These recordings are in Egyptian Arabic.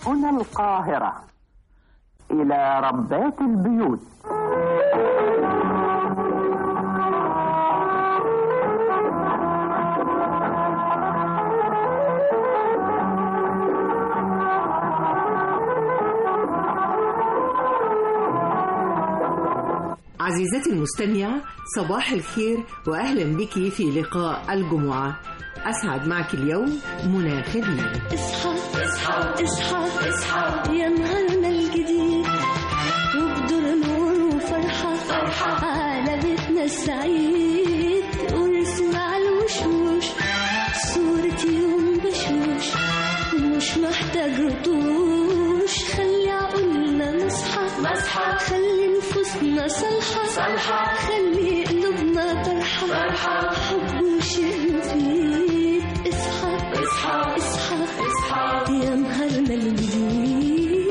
هنا القاهرة إلى ربات البيوت عزيزتي المستمعة صباح الخير وأهلا بك في لقاء الجمعة أسعد معك اليوم منى خليل اصحى اصحى اصحى اصحى يا نهارنا الجديد وبدور نور وفرحة فرحة على بيتنا السعيد ونسمع الوشوش صورة يوم بشوش مش محتاج رطوش خلي عقولنا نصحى نصحى خلي نفوسنا صالحة صالحة خلي قلوبنا فرحة فرحة حب وشيء مفيد اصحى اصحى اصحى اصحى يا نهارنا الجديد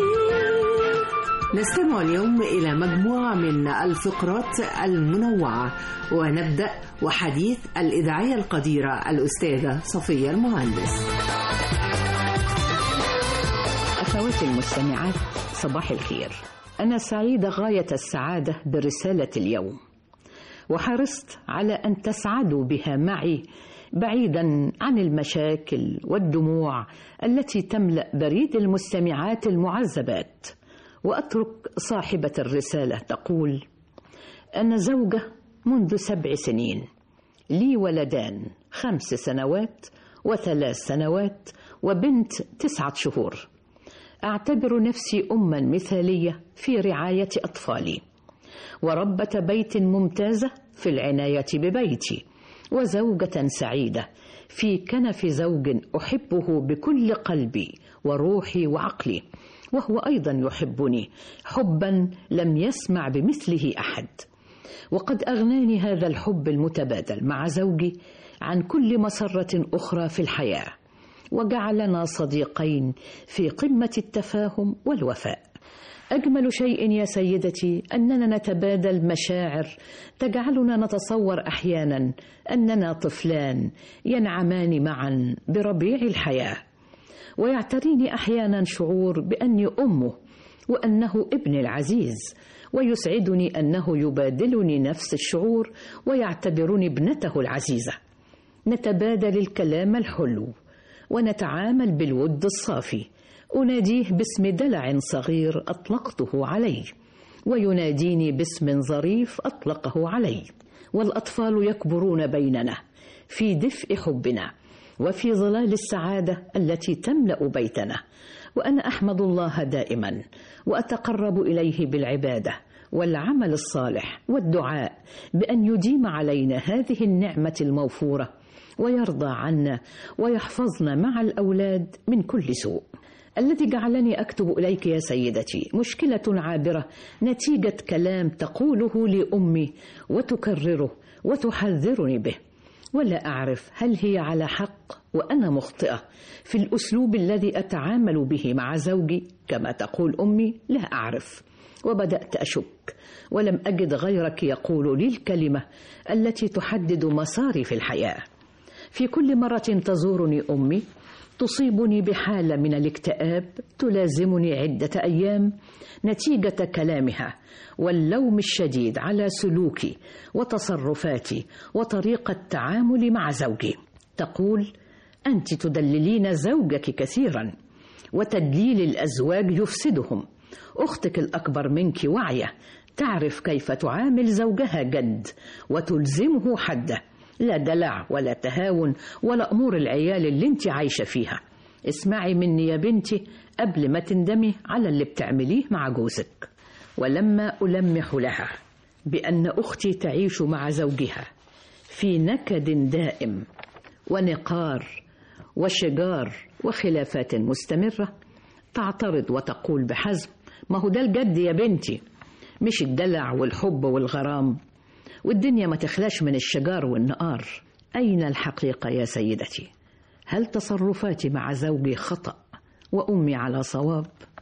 نستمع اليوم إلى مجموعة من الفقرات المنوعة ونبدأ وحديث الإذاعية القديرة الأستاذة صفية المهندس أخواتي المستمعات صباح الخير أنا سعيدة غاية السعادة برسالة اليوم وحرصت على أن تسعدوا بها معي بعيدا عن المشاكل والدموع التي تملأ بريد المستمعات المعذبات وأترك صاحبة الرسالة تقول أنا زوجة منذ سبع سنين لي ولدان خمس سنوات وثلاث سنوات وبنت تسعة شهور أعتبر نفسي أما مثالية في رعاية أطفالي وربة بيت ممتازة في العناية ببيتي وزوجة سعيدة في كنف زوج أحبه بكل قلبي وروحي وعقلي وهو أيضا يحبني حبا لم يسمع بمثله أحد وقد أغناني هذا الحب المتبادل مع زوجي عن كل مسرة أخرى في الحياة وجعلنا صديقين في قمة التفاهم والوفاء أجمل شيء يا سيدتي أننا نتبادل مشاعر تجعلنا نتصور أحيانا أننا طفلان ينعمان معا بربيع الحياة ويعتريني أحيانا شعور بأني أمه وأنه ابني العزيز ويسعدني أنه يبادلني نفس الشعور ويعتبرني ابنته العزيزة نتبادل الكلام الحلو ونتعامل بالود الصافي أناديه باسم دلع صغير أطلقته عليه ويناديني باسم ظريف أطلقه علي والأطفال يكبرون بيننا في دفء حبنا وفي ظلال السعادة التي تملأ بيتنا وأنا أحمد الله دائما وأتقرب إليه بالعبادة والعمل الصالح والدعاء بأن يديم علينا هذه النعمة الموفورة ويرضى عنا ويحفظنا مع الأولاد من كل سوء الذي جعلني أكتب إليك يا سيدتي مشكلة عابرة نتيجة كلام تقوله لأمي وتكرره وتحذرني به ولا أعرف هل هي على حق وأنا مخطئة في الأسلوب الذي أتعامل به مع زوجي كما تقول أمي لا أعرف وبدأت أشك ولم أجد غيرك يقول لي الكلمة التي تحدد مساري في الحياة في كل مرة تزورني أمي تصيبني بحالة من الاكتئاب تلازمني عدة أيام نتيجة كلامها واللوم الشديد على سلوكي وتصرفاتي وطريقة تعاملي مع زوجي تقول أنت تدللين زوجك كثيرا وتدليل الأزواج يفسدهم أختك الأكبر منك واعية تعرف كيف تعامل زوجها جد وتلزمه حده لا دلع ولا تهاون ولا أمور العيال اللي انت عايشة فيها اسمعي مني يا بنتي قبل ما تندمي على اللي بتعمليه مع جوزك ولما ألمح لها بأن أختي تعيش مع زوجها في نكد دائم ونقار وشجار وخلافات مستمرة تعترض وتقول بحزم ما هو ده الجد يا بنتي مش الدلع والحب والغرام والدنيا ما تخلاش من الشجار والنقار أين الحقيقة يا سيدتي هل تصرفاتي مع زوجي خطأ وأمي على صواب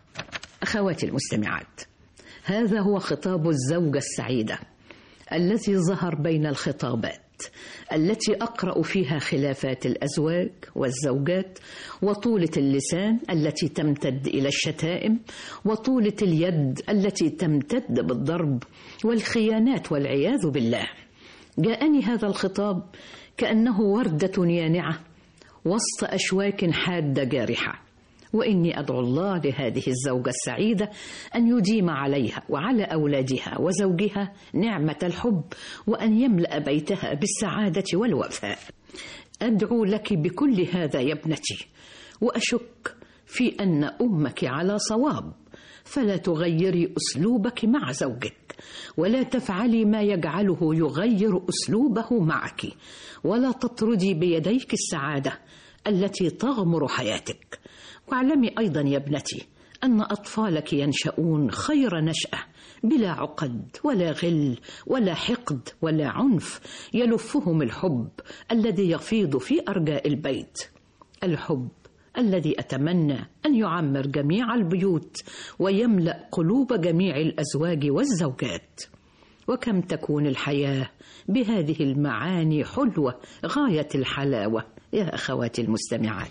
أخواتي المستمعات هذا هو خطاب الزوجة السعيدة الذي ظهر بين الخطابات التي أقرأ فيها خلافات الأزواج والزوجات وطولة اللسان التي تمتد إلى الشتائم وطولة اليد التي تمتد بالضرب والخيانات والعياذ بالله جاءني هذا الخطاب كأنه وردة يانعة وسط أشواك حادة جارحة وإني أدعو الله لهذه الزوجة السعيدة أن يديم عليها وعلى أولادها وزوجها نعمة الحب وأن يملأ بيتها بالسعادة والوفاء أدعو لك بكل هذا يا ابنتي وأشك في أن أمك على صواب فلا تغيري أسلوبك مع زوجك ولا تفعلي ما يجعله يغير أسلوبه معك ولا تطردي بيديك السعادة التي تغمر حياتك واعلمي أيضا يا ابنتي أن أطفالك ينشؤون خير نشأة بلا عقد ولا غل ولا حقد ولا عنف يلفهم الحب الذي يفيض في أرجاء البيت الحب الذي أتمنى أن يعمر جميع البيوت ويملأ قلوب جميع الأزواج والزوجات وكم تكون الحياة بهذه المعاني حلوة غاية الحلاوة يا أخواتي المستمعات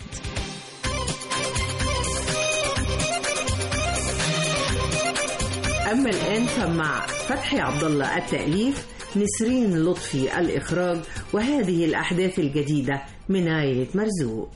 أما الآن فمع فتحي عبد الله التأليف نسرين لطفي الإخراج وهذه الأحداث الجديدة من عائلة مرزوق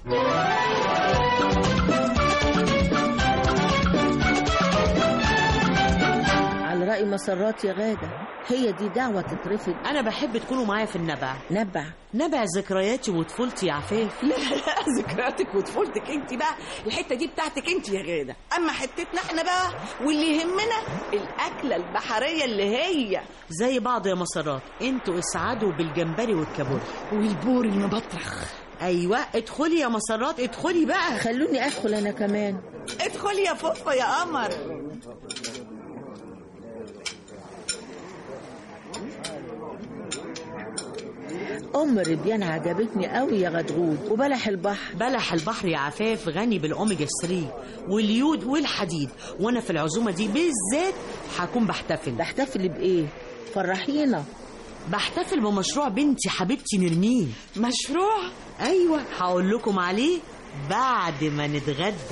على رأي مسرات يا غادة هي دي دعوة تترفض انا بحب تكونوا معايا في النبع نبع نبع ذكرياتي وطفولتي يا عفاف لا لا ذكرياتك وطفولتك انت بقى الحته دي بتاعتك انت يا غاده اما حتتنا احنا بقى واللي يهمنا الاكله البحريه اللي هي زي بعض يا مسرات انتوا اسعدوا بالجمبري والكابوري والبور المبطرخ ايوه ادخلي يا مسرات ادخلي بقى خلوني أدخل أنا كمان ادخلي يا فوفا يا قمر أم الربيان عجبتني قوي يا غدغود وبلح البحر بلح البحر يا عفاف غني بالاوميجا 3 واليود والحديد وانا في العزومه دي بالذات هكون بحتفل بحتفل بإيه فرحينا بحتفل بمشروع بنتي حبيبتي نرمين مشروع ايوه هقول لكم عليه بعد ما نتغدى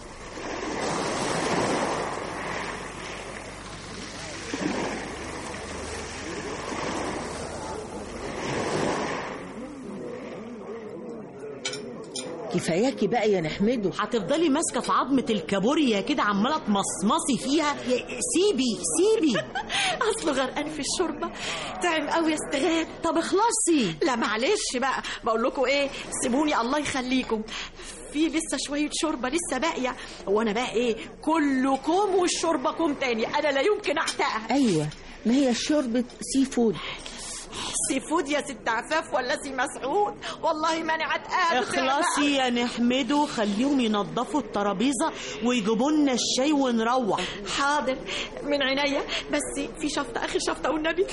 كفاياكي بقى يا نحمده هتفضلي ماسكه في عظمه الكابوريا كده عماله تمصمصي فيها يا- سيبي سيبي اصل غرقان في الشوربه تعب قوي يا استغاث طب اخلصي لا معلش بقى بقول لكم ايه سيبوني الله يخليكم في لسه شويه شوربه لسه باقيه وانا بقى ايه كلكم والشوربه تاني انا لا يمكن احتقها أيوة ما هي شوربة سي فود سي فود يا ست عفاف ولا سي مسعود والله ماني عتقاه اخلصي يا نحمده خليهم ينظفوا الترابيزه ويجيبوا لنا الشاي ونروح حاضر من عينيا بس في شفطه اخر شفطه والنبي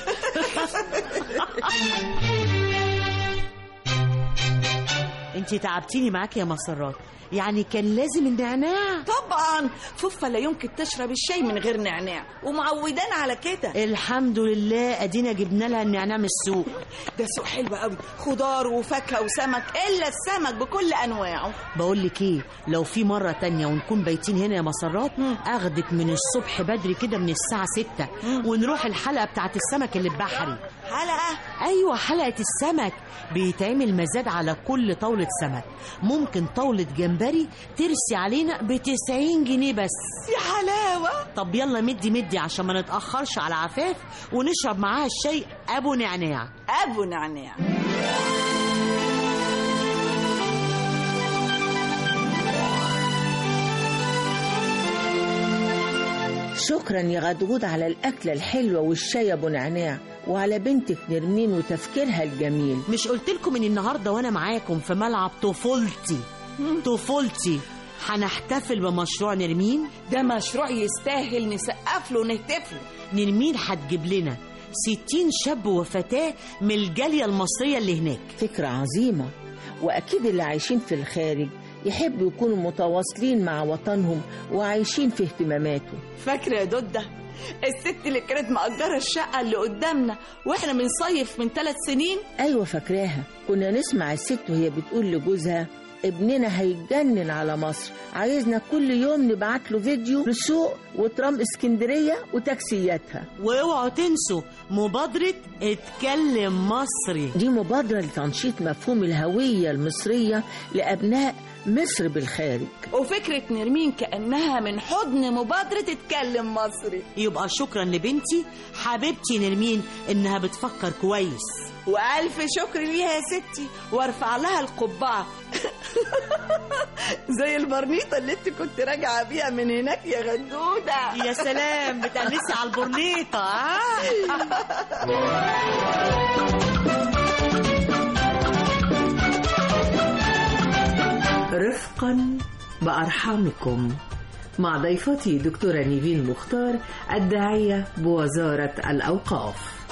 انتي تعبتيني معاكي يا مسرات يعني كان لازم النعناع طبعا فوفا لا يمكن تشرب الشاي من غير نعناع ومعودان على كده الحمد لله ادينا جبنا لها النعناع من السوق ده سوق حلو قوي خضار وفاكهه وسمك الا السمك بكل انواعه بقول لك ايه لو في مره تانية ونكون بايتين هنا يا مسرات اخدك من الصبح بدري كده من الساعه 6 ونروح الحلقه بتاعت السمك اللي بحري حلقه ايوه حلقه السمك بيتعمل مزاد على كل طاوله سمك ممكن طاوله جمبري ترسي علينا ب 90 جنيه بس يا حلاوه طب يلا مدي مدي عشان ما نتاخرش على عفاف ونشرب معاها الشاي ابو نعناع ابو نعناع شكرا يا غدغود على الأكلة الحلوة والشاي أبو نعناع وعلى بنتك نرمين وتفكيرها الجميل مش قلت لكم ان النهارده وانا معاكم في ملعب طفولتي طفولتي هنحتفل بمشروع نرمين ده مشروع يستاهل نسقف له ونهتف له نرمين هتجيب لنا 60 شاب وفتاة من الجالية المصرية اللي هناك فكرة عظيمة وأكيد اللي عايشين في الخارج يحبوا يكونوا متواصلين مع وطنهم وعايشين في اهتماماته فاكرة يا دودة الست اللي كانت مأجرة الشقة اللي قدامنا واحنا بنصيف من ثلاث سنين أيوة فاكراها كنا نسمع الست وهي بتقول لجوزها ابننا هيتجنن على مصر عايزنا كل يوم نبعت له فيديو لسوق وترام اسكندرية وتاكسياتها واوعوا تنسوا مبادرة اتكلم مصري دي مبادرة لتنشيط مفهوم الهوية المصرية لأبناء مصر بالخارج وفكرة نرمين كأنها من حضن مبادرة اتكلم مصري يبقى شكرا لبنتي حبيبتي نرمين انها بتفكر كويس وألف شكر ليها يا ستي وارفع لها القبعة زي البرنيطة اللي انت كنت راجعة بيها من هناك يا غدودة يا سلام بتقلسي على البرنيطة آه؟ رفقا بأرحامكم مع ضيفتي دكتورة نيفين مختار الداعية بوزارة الأوقاف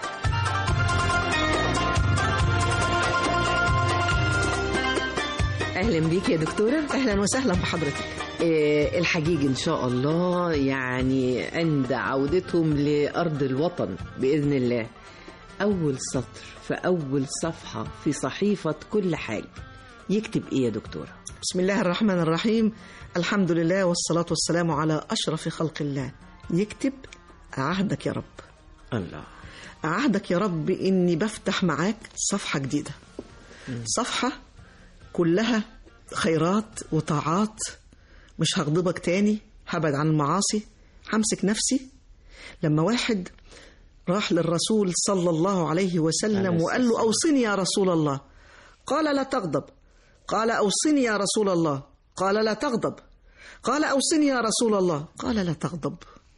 اهلا بيك يا دكتوره اهلا وسهلا بحضرتك آه، الحجيج ان شاء الله يعني عند عودتهم لارض الوطن باذن الله اول سطر في اول صفحه في صحيفه كل حاجه يكتب ايه يا دكتوره بسم الله الرحمن الرحيم الحمد لله والصلاة والسلام على أشرف خلق الله يكتب عهدك يا رب الله عهدك يا رب إني بفتح معاك صفحة جديدة صفحة كلها خيرات وطاعات مش هغضبك تاني هبعد عن المعاصي همسك نفسي لما واحد راح للرسول صلى الله عليه وسلم وقال له أوصني يا رسول الله قال لا تغضب قال أوصني يا رسول الله قال لا تغضب قال أوصني يا رسول الله قال لا تغضب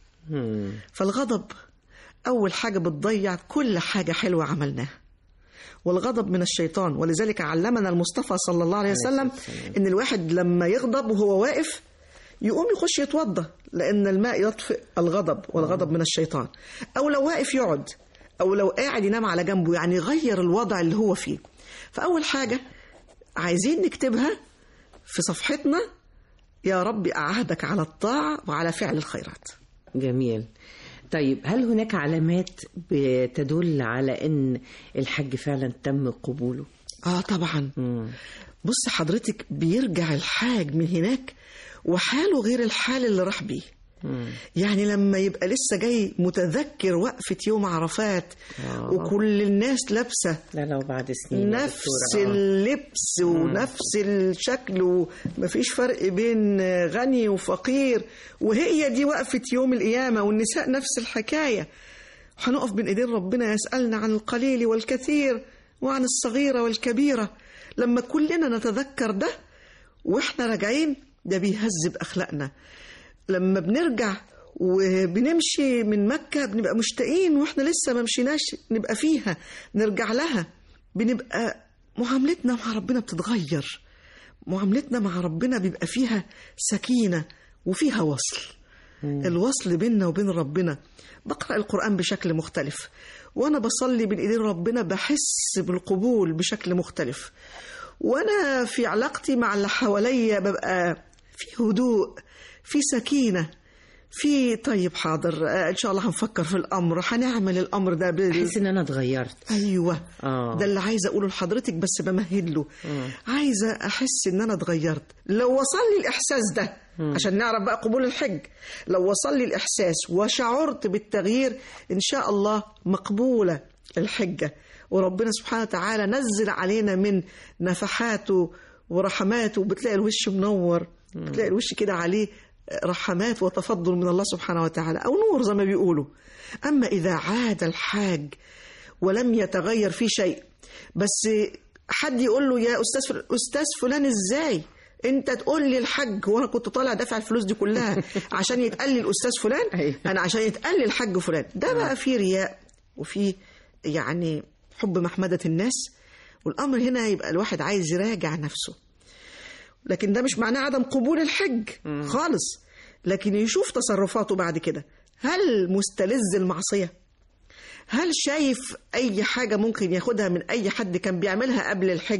فالغضب أول حاجة بتضيع كل حاجة حلوة عملناها والغضب من الشيطان ولذلك علمنا المصطفى صلى الله عليه وسلم ان الواحد لما يغضب وهو واقف يقوم يخش يتوضى لان الماء يطفئ الغضب والغضب من الشيطان او لو واقف يقعد او لو قاعد ينام على جنبه يعني يغير الوضع اللي هو فيه فاول حاجه عايزين نكتبها في صفحتنا يا رب أعهدك على الطاعة وعلى فعل الخيرات جميل طيب هل هناك علامات بتدل على ان الحج فعلا تم قبوله آه طبعا مم. بص حضرتك بيرجع الحاج من هناك وحاله غير الحال اللي راح بيه مم. يعني لما يبقى لسه جاي متذكر وقفة يوم عرفات آه. وكل الناس لابسة لا لو بعد سنين يا نفس دكتورة. آه. اللبس ونفس الشكل ومفيش فرق بين غني وفقير وهي دي وقفة يوم القيامة والنساء نفس الحكاية هنقف بين ايدين ربنا يسألنا عن القليل والكثير وعن الصغيرة والكبيرة لما كلنا نتذكر ده واحنا راجعين ده بيهذب اخلاقنا لما بنرجع وبنمشي من مكة بنبقى مشتاقين واحنا لسه ما مشيناش نبقى فيها نرجع لها بنبقى معاملتنا مع ربنا بتتغير معاملتنا مع ربنا بيبقى فيها سكينة وفيها وصل الوصل بيننا وبين ربنا بقرأ القرآن بشكل مختلف وأنا بصلي بين إيدين ربنا بحس بالقبول بشكل مختلف وأنا في علاقتي مع اللي حواليا ببقى في هدوء في سكينة في طيب حاضر آه، إن شاء الله هنفكر في الأمر هنعمل الأمر ده بال... احس ان انا اتغيرت ايوه آه. ده اللي عايزه اقوله لحضرتك بس بمهد له عايزه احس ان انا اتغيرت لو وصل لي الاحساس ده عشان نعرف بقى قبول الحج لو وصل لي الاحساس وشعرت بالتغيير ان شاء الله مقبوله الحجه وربنا سبحانه وتعالى نزل علينا من نفحاته ورحماته بتلاقي الوش منور بتلاقي الوش كده عليه رحمات وتفضل من الله سبحانه وتعالى او نور زي ما بيقولوا اما اذا عاد الحاج ولم يتغير فيه شيء بس حد يقول له يا استاذ فل... استاذ فلان ازاي انت تقول لي الحج وانا كنت طالع دافع الفلوس دي كلها عشان يتقال لي الاستاذ فلان أيوة. انا عشان يتقال لي الحج فلان ده بقى فيه رياء وفيه يعني حب محمدة الناس والامر هنا يبقى الواحد عايز يراجع نفسه لكن ده مش معناه عدم قبول الحج خالص لكن يشوف تصرفاته بعد كده هل مستلذ المعصيه هل شايف أي حاجة ممكن ياخدها من أي حد كان بيعملها قبل الحج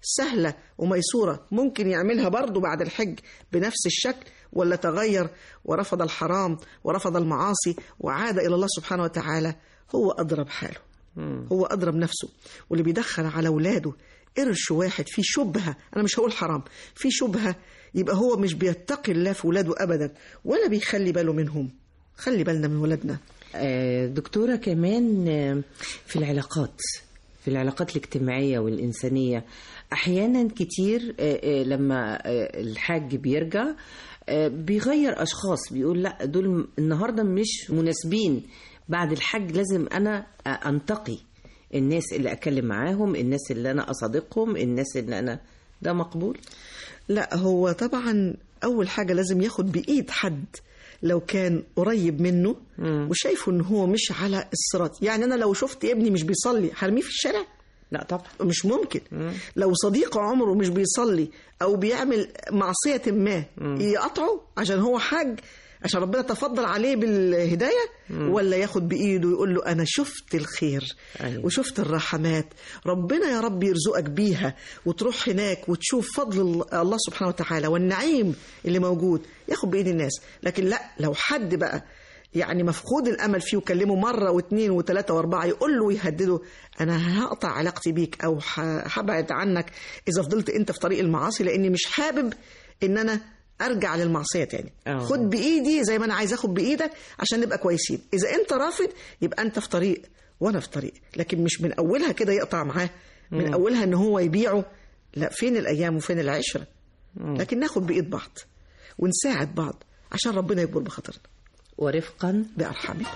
سهلة وميسورة ممكن يعملها برضه بعد الحج بنفس الشكل ولا تغير ورفض الحرام ورفض المعاصي وعاد إلى الله سبحانه وتعالى هو أدرى بحاله هو أدرى بنفسه واللي بيدخل على أولاده قرش واحد في شبهة أنا مش هقول حرام في شبهة يبقى هو مش بيتقي الله في ولاده أبدا ولا بيخلي باله منهم خلي بالنا من ولادنا آه، دكتورة كمان آه، في العلاقات في العلاقات الاجتماعية والإنسانية أحيانا كتير آه، آه، لما آه، الحاج بيرجع آه، بيغير أشخاص بيقول لا دول النهاردة مش مناسبين بعد الحج لازم أنا آه، أنتقي الناس اللي أكلم معاهم الناس اللي أنا أصادقهم الناس اللي أنا ده مقبول لا هو طبعا أول حاجة لازم ياخد بإيد حد لو كان قريب منه وشايفه ان هو مش على الصراط يعني انا لو شفت ابني مش بيصلي هرميه في الشارع لا طبعا مش ممكن لو صديق عمره مش بيصلي او بيعمل معصيه ما يقطعه عشان هو حاج عشان ربنا تفضل عليه بالهدايه ولا ياخد بايده ويقول له انا شفت الخير أيوة. وشفت الرحمات ربنا يا رب يرزقك بيها وتروح هناك وتشوف فضل الله سبحانه وتعالى والنعيم اللي موجود ياخد بايد الناس لكن لا لو حد بقى يعني مفقود الامل فيه وكلمه مره واثنين وثلاثه واربعه يقول له ويهدده انا هقطع علاقتي بيك او ه- هبعد عنك اذا فضلت انت في طريق المعاصي لاني مش حابب ان انا ارجع للمعصيه تاني آه. خد بايدي زي ما انا عايز اخد بايدك عشان نبقى كويسين اذا انت رافض يبقى انت في طريق وانا في طريق لكن مش من اولها كده يقطع معاه من اولها ان هو يبيعه لا فين الايام وفين العشره لكن ناخد بايد بعض ونساعد بعض عشان ربنا يكبر بخاطرنا ورفقا بأرحامكم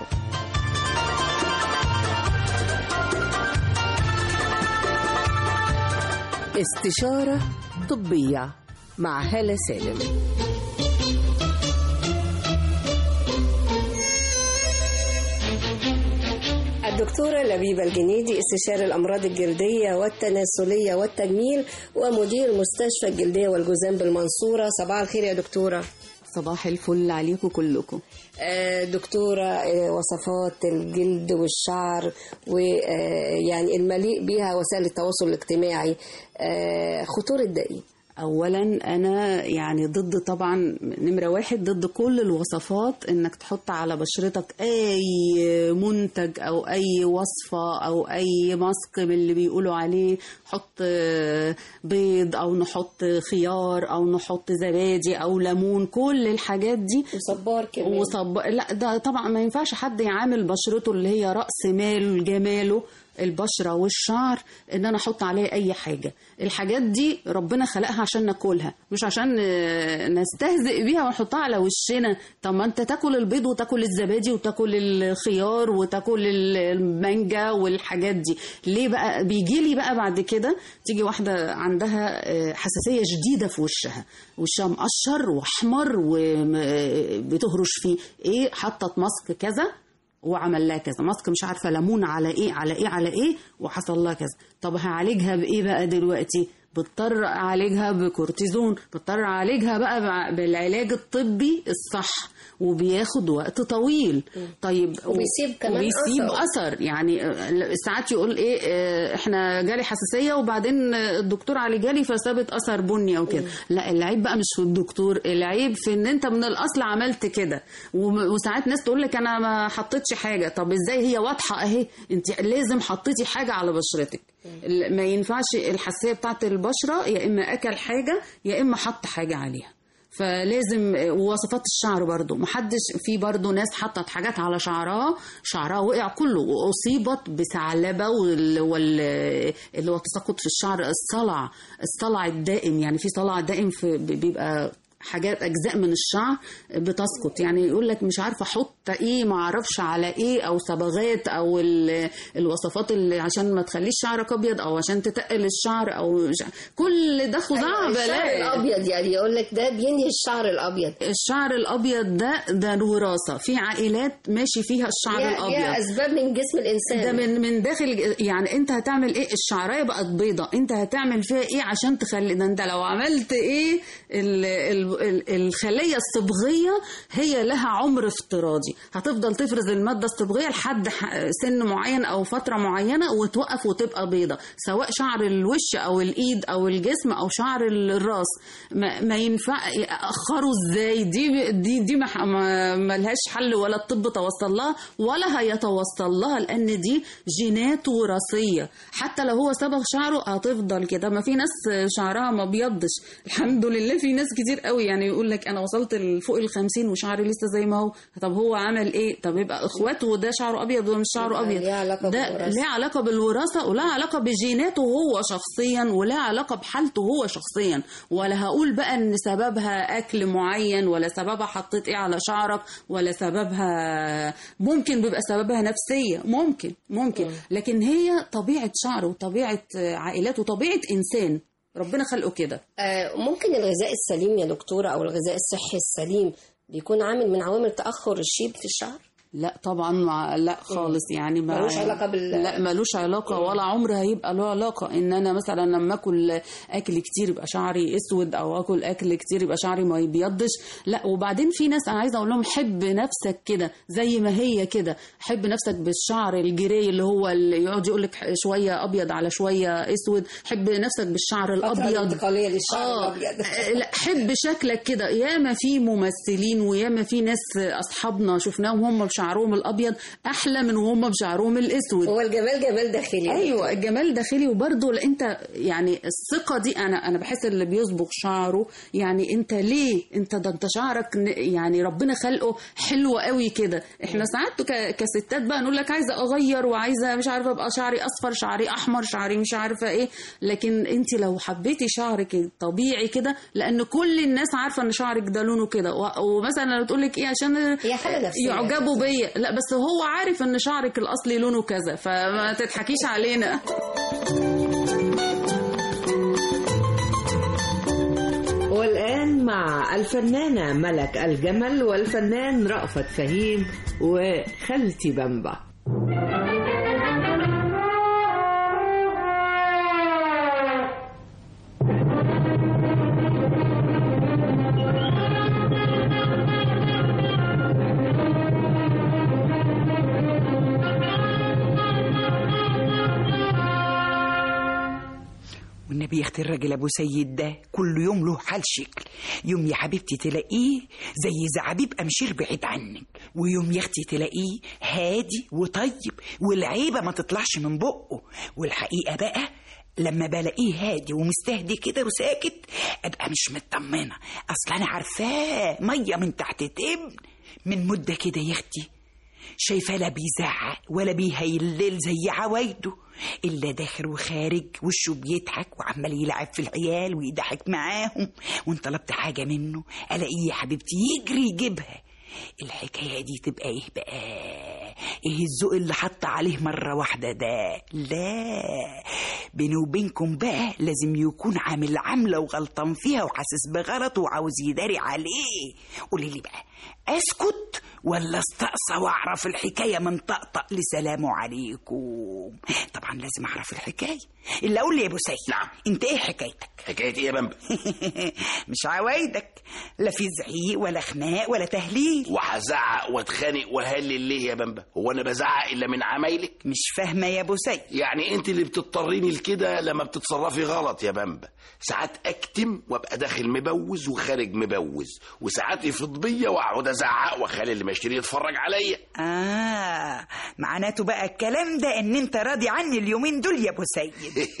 استشارة طبية مع هالة سالم الدكتورة لبيبة الجنيدي استشاري الأمراض الجلدية والتناسلية والتجميل ومدير مستشفى الجلدية والجذام بالمنصورة صباح الخير يا دكتورة صباح الفل عليكم كلكم آه، دكتورة آه، وصفات الجلد والشعر ويعني المليء بها وسائل التواصل الاجتماعي آه، خطورة ده ايه؟ اولا انا يعني ضد طبعا نمره واحد ضد كل الوصفات انك تحط على بشرتك اي منتج او اي وصفه او اي ماسك من اللي بيقولوا عليه حط آه، بيض او نحط خيار او نحط زبادي او ليمون كل الحاجات دي وصبار كمان وصب لا ده طبعا ما ينفعش حد يعامل بشرته اللي هي راس مال جماله البشره والشعر ان انا احط عليه اي حاجه الحاجات دي ربنا خلقها عشان ناكلها مش عشان آه، نستهزئ بيها ونحطها على وشنا طب ما انت تاكل البيض وتاكل الزبادي وتاكل الخيار وتاكل ال- المانجا والحاجات دي ليه بقى بيجي لي بقى بعد كده تيجي واحده عندها آه، حساسيه شديده في وشها وشها مقشر واحمر وبتهرش فيه ايه حطت ماسك كذا وعمل لها كذا ماسك مش عارفه ليمون على ايه على ايه على ايه وحصل لها كذا طب هعالجها بايه بقى دلوقتي بضطر اعالجها بكورتيزون بضطر اعالجها بقى بع- بالعلاج الطبي الصح وبياخد وقت طويل طيب وبيسيب كمان وبيسيب أثر. اثر يعني آه، ساعات يقول ايه آه، احنا جالي حساسيه وبعدين آه، الدكتور عالجالي فسابت اثر بني او كده لا العيب بقى مش في الدكتور العيب في ان انت من الاصل عملت كده وم- وساعات ناس تقول لك انا ما حطيتش حاجه طب ازاي هي واضحه اهي انت لازم حطيتي حاجه على بشرتك ال- ما ينفعش الحساسيه بتاعت البشره يا اما اكل حاجه يا اما حط حاجه عليها فلازم ووصفات الشعر برضو محدش في برضو ناس حطت حاجات على شعرها شعرها وقع كله واصيبت بثعلبه وال... وال... اللي هو تساقط في الشعر الصلع الصلع الدائم يعني في صلع دائم في بيبقى حاجات اجزاء من الشعر بتسقط يعني يقول لك مش عارفه احط ايه ما اعرفش على ايه او صبغات او ال- الوصفات اللي عشان ما تخليش شعرك ابيض او عشان تتقل الشعر او مش- كل ده خزعبله الشعر الابيض يعني يقول لك ده بينهي الشعر الابيض الشعر الابيض ده ده وراثه في عائلات ماشي فيها الشعر ليها- الابيض ليها اسباب من جسم الانسان ده من من داخل يعني انت هتعمل ايه الشعرايه بقت بيضه انت هتعمل فيها ايه عشان تخلي ده انت لو عملت ايه ال ال ال- الخليه الصبغيه هي لها عمر افتراضي هتفضل تفرز الماده الصبغيه لحد ح- سن معين او فتره معينه وتوقف وتبقى بيضه سواء شعر الوش او الايد او الجسم او شعر ال- الراس ما, ما ينفع اخروا ازاي دي دي دي ما, ما ما لهاش حل ولا الطب توصل لها ولا هيتوصل لها لان دي جينات وراثيه حتى لو هو صبغ شعره هتفضل كده ما في ناس شعرها ما بيضش الحمد لله في ناس كتير قوي يعني يقول لك انا وصلت فوق ال 50 وشعري لسه زي ما هو طب هو عمل ايه طب يبقى اخواته وده شعره ابيض وده مش شعره يبقى ابيض ليه علاقة ده بالوراثة. ليه علاقه بالوراثه ولها علاقه بجيناته هو شخصيا ولها علاقه بحالته هو شخصيا ولا هقول بقى ان سببها اكل معين ولا سببها حطيت ايه على شعرك ولا سببها ممكن بيبقى سببها نفسيه ممكن ممكن لكن هي طبيعه شعر وطبيعه عائلات وطبيعه انسان ربنا خلقه كده آه، ممكن الغذاء السليم يا دكتورة أو الغذاء الصحي السليم بيكون عامل من عوامل تأخر الشيب في الشعر لا طبعا مع لا خالص يعني ما ملوش علاقة بال- لا ملوش علاقه ولا عمر هيبقى له علاقه ان انا مثلا لما اكل اكل كتير يبقى شعري اسود او اكل اكل كتير يبقى شعري ما يبيضش لا وبعدين في ناس انا عايزه اقول لهم حب نفسك كده زي ما هي كده حب نفسك بالشعر الجري اللي هو اللي يقعد يقول لك شويه ابيض على شويه اسود حب نفسك بالشعر الابيض انتقالية للشعر آه، الأبيض. لا حب شكلك كده ياما في ممثلين وياما في ناس اصحابنا شفناهم هم بشعرهم الابيض احلى من وهم بشعرهم الاسود هو الجمال جمال داخلي ايوه الجمال داخلي وبرضه انت يعني الثقه دي انا انا بحس اللي بيصبغ شعره يعني انت ليه انت ده انت شعرك ن- يعني ربنا خلقه حلو قوي كده احنا ساعات ك- كستات بقى نقول لك عايزه اغير وعايزه مش عارفه ابقى شعري اصفر شعري احمر شعري مش عارفه ايه لكن انت لو حبيتي شعرك طبيعي كده لان كل الناس عارفه ان شعرك ده لونه كده و- ومثلا لو تقول لك ايه عشان هي حاجة نفسية. يعجبوا بيا لا بس هو عارف ان شعرك الاصلي لونه كذا فما تضحكيش علينا والآن مع الفنانة ملك الجمل والفنان رأفت فهيم وخالتي بمبا والنبي يا اختي الراجل ابو سيد ده كل يوم له حال شكل يوم يا حبيبتي تلاقيه زي زعابيب امشير بعيد عنك ويوم يا اختي تلاقيه هادي وطيب والعيبه ما تطلعش من بقه والحقيقه بقى لما بلاقيه هادي ومستهدي كده وساكت ابقى مش مطمنه اصل انا عارفاه ميه من تحت تبن من مده كده يا اختي شايفاه لا بيزعق ولا بيهيلل زي عوايده إلا داخل وخارج وشه بيضحك وعمال يلعب في العيال ويضحك معاهم وان طلبت حاجة منه ألاقيه يا حبيبتي يجري يجيبها الحكاية دي تبقى ايه بقى ايه الذوق اللي حط عليه مرة واحدة ده لا بيني وبينكم بقى لازم يكون عامل عاملة وغلطان فيها وحاسس بغلط وعاوز يداري عليه قولي لي بقى اسكت ولا استقصى واعرف الحكاية من طقطق لسلام عليكم طبعا لازم اعرف الحكاية اللي اقول لي يا ابو سيد نعم انت ايه حكايتك حكاية ايه يا بمبا مش عوايدك لا في زعيق ولا خناق ولا تهليل وهزعق واتخانق وهلل ليه يا بمبا هو انا بزعق الا من عمايلك مش فاهمة يا ابو سيد يعني انت اللي بتضطريني لكده لما بتتصرفي غلط يا بمبا ساعات اكتم وابقى داخل مبوز وخارج مبوز وساعات يفض بيا واقعد ازعق واخلي اللي مشتري يتفرج عليا اه معناته بقى الكلام ده ان انت راضي عني اليومين دول يا ابو سيد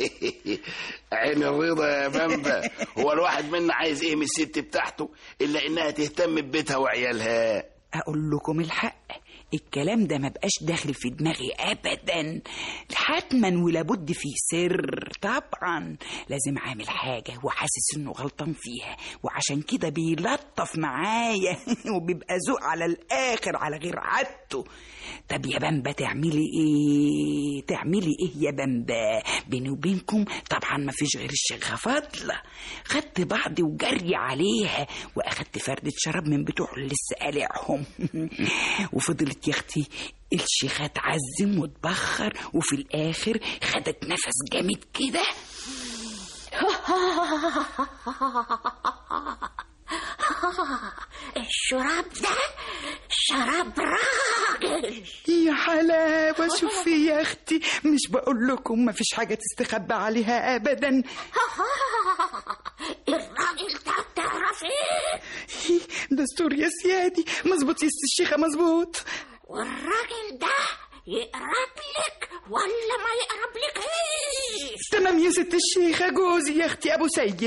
عين الرضا يا بمبا هو الواحد منا عايز ايه من الست بتاعته الا انها تهتم ببيتها وعيالها اقول لكم الحق الكلام ده ما بقاش داخل في دماغي ابدا حتما ولابد فيه سر طبعا لازم عامل حاجه وحاسس انه غلطان فيها وعشان كده بيلطف معايا وبيبقى ذوق على الاخر على غير عادته طب يا بمبا تعملي ايه تعملي ايه يا بمبا بيني وبينكم طبعا ما فيش غير الشيخه فاضله خدت بعضي وجري عليها واخدت فردة شراب من بتوع اللي لسه قالعهم وفضلت يا اختي الشيخة تعزم وتبخر وفي الاخر خدت نفس جامد كده الشراب ده شراب راجل يا حلاوة شوفي يا أختي مش بقول لكم ما فيش حاجة تستخبى عليها أبدا الراجل ده تعرفيه دستور يا سيادي مظبوط يا ست الشيخة مظبوط والراجل ده يقرب لك ولا ما يقرب لك تمام يا ست الشيخة جوزي يا أختي أبو سيد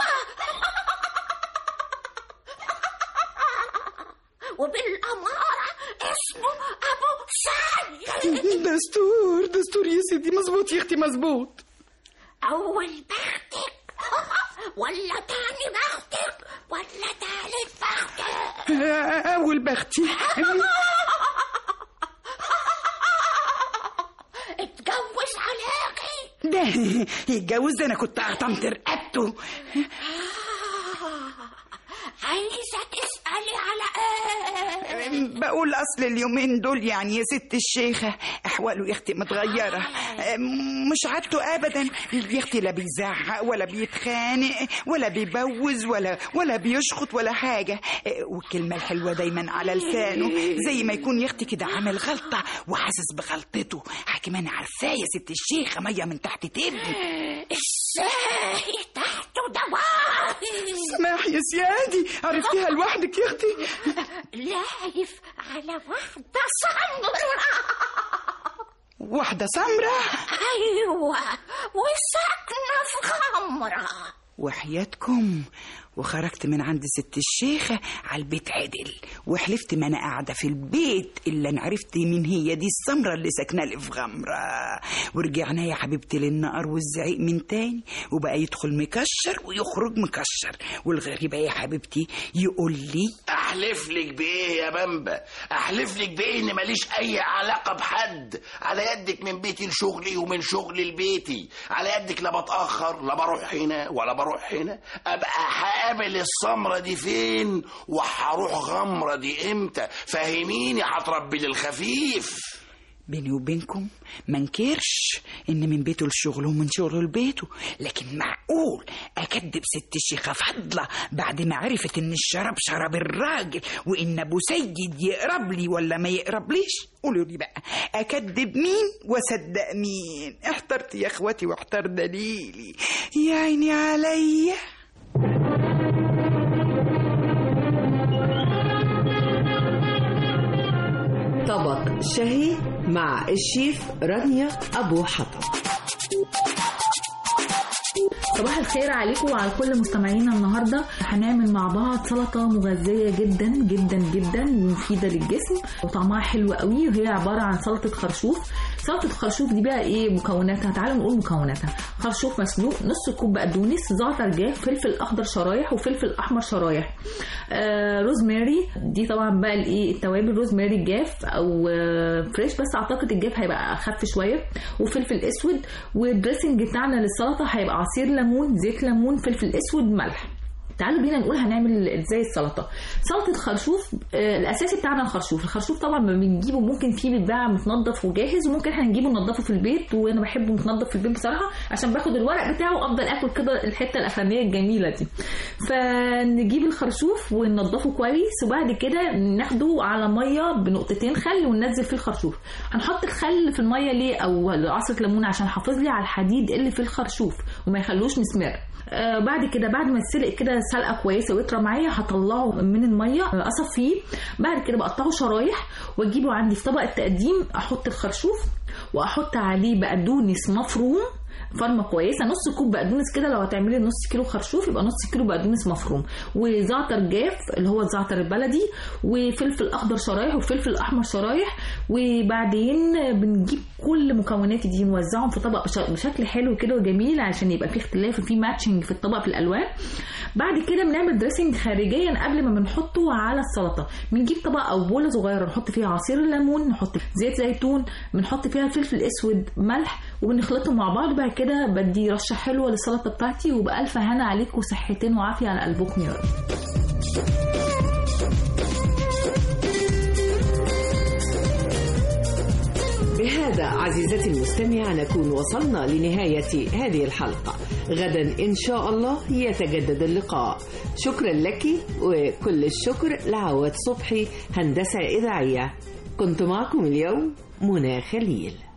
وبالأمارة اسمه أبو سيد دستور دستور يا سيدي مظبوط يا أختي مظبوط أول بختك ولا تاني بختك ولا تالت بختك أول بختي اتجوز عليكي ده يتجوز ده أنا كنت قطمت رقبته عايزة تسألي على ايه بقول اصل اليومين دول يعني يا ست الشيخه احواله يا اختي متغيره مش عادته ابدا يا اختي لا بيزعق ولا بيتخانق ولا بيبوز ولا ولا بيشخط ولا حاجه والكلمه الحلوه دايما على لسانه زي ما يكون يا اختي كده عامل غلطه وحاسس بغلطته حكيم انا عارفاه يا ست الشيخه ميه من تحت تبني ازاي تحته دواء سماح يا سيادي عرفتيها لوحدك يا اختي لايف على واحدة سمرة واحدة سمرة أيوة وساكنة في خمرة وحياتكم وخرجت من عند ست الشيخة على البيت عدل وحلفت ما أنا قاعدة في البيت إلا أنا عرفت مين هي دي السمرة اللي ساكنة لي في غمرة ورجعنا يا حبيبتي للنقر والزعيق من تاني وبقى يدخل مكشر ويخرج مكشر والغريبة يا حبيبتي يقول لي احلف لك بايه يا بامبا احلف لك بايه ان ماليش اي علاقه بحد على يدك من بيتي لشغلي ومن شغلي لبيتي على يدك لا بتاخر لا بروح هنا ولا بروح هنا ابقى هقابل السمره دي فين وهروح غمره دي امتى فهميني هتربي للخفيف بيني وبينكم ما انكرش ان من بيته لشغله ومن شغله لبيته لكن معقول اكدب ست الشيخه فضله بعد ما عرفت ان الشراب شرب الراجل وان ابو سيد يقرب لي ولا ما يقربليش قولوا لي بقى اكدب مين واصدق مين احترت يا اخواتي واحتر دليلي يا عيني عليا طبق شهي مع الشيف رانيا أبو حطب صباح الخير عليكم وعلى كل مستمعينا النهارده هنعمل مع بعض سلطه مغذيه جدا جدا جدا ومفيده للجسم وطعمها حلو قوي وهي عباره عن سلطه خرشوف سلطه الخرشوف دي بقى ايه مكوناتها تعالوا نقول مكوناتها خرشوف مسلوق نص كوب بقدونس زعتر جاف فلفل اخضر شرايح وفلفل احمر شرايح آه روزماري دي طبعا بقى الايه التوابل روزماري جاف او آه فريش بس اعتقد الجاف هيبقى اخف شويه وفلفل اسود والدريسنج بتاعنا للسلطه هيبقى عصير ليمون زيت ليمون فلفل اسود ملح تعالوا بينا نقول هنعمل ازاي السلطه سلطه خرشوف آه الاساسي بتاعنا الخرشوف الخرشوف طبعا ما بنجيبه ممكن فيه بيتباع متنضف وجاهز وممكن احنا نجيبه ننضفه في البيت وانا بحبه متنضف في البيت بصراحه عشان باخد الورق بتاعه وافضل اكل كده الحته الاخرانيه الجميله دي فنجيب الخرشوف وننضفه كويس وبعد كده ناخده على ميه بنقطتين خل وننزل فيه الخرشوف هنحط الخل في الميه ليه او عصره ليمون عشان يحافظ لي على الحديد اللي في الخرشوف وما يخلوش مسمر آه بعد كده بعد ما يتسلق كده سلقه كويسه ويطرى معايا هطلعه من الميه اصفيه بعد كده بقطعه شرايح واجيبه عندي في طبق التقديم احط الخرشوف واحط عليه بقدونس مفروم فرمه كويسه نص كوب بقدونس كده لو هتعملي نص كيلو خرشوف يبقى نص كيلو بقدونس مفروم وزعتر جاف اللي هو الزعتر البلدي وفلفل اخضر شرايح وفلفل احمر شرايح وبعدين بنجيب كل مكونات دي نوزعهم في طبق بشكل حلو كده وجميل عشان يبقى فيه اختلاف وفيه ماتشنج في الطبق في الالوان بعد كده بنعمل دريسنج خارجيا قبل ما بنحطه على السلطه بنجيب طبق او بوله صغيره نحط فيها عصير الليمون نحط زيت زيتون بنحط فيها فلفل اسود ملح وبنخلطهم مع بعض بعد كده بدي رشه حلوه للسلطه بتاعتي وبالف هنا عليكم صحتين وعافيه على قلبكم يا رب بهذا عزيزتي المستمعة نكون وصلنا لنهاية هذه الحلقة غدا إن شاء الله يتجدد اللقاء شكرا لك وكل الشكر لعواد صبحي هندسة إذاعية كنت معكم اليوم منى خليل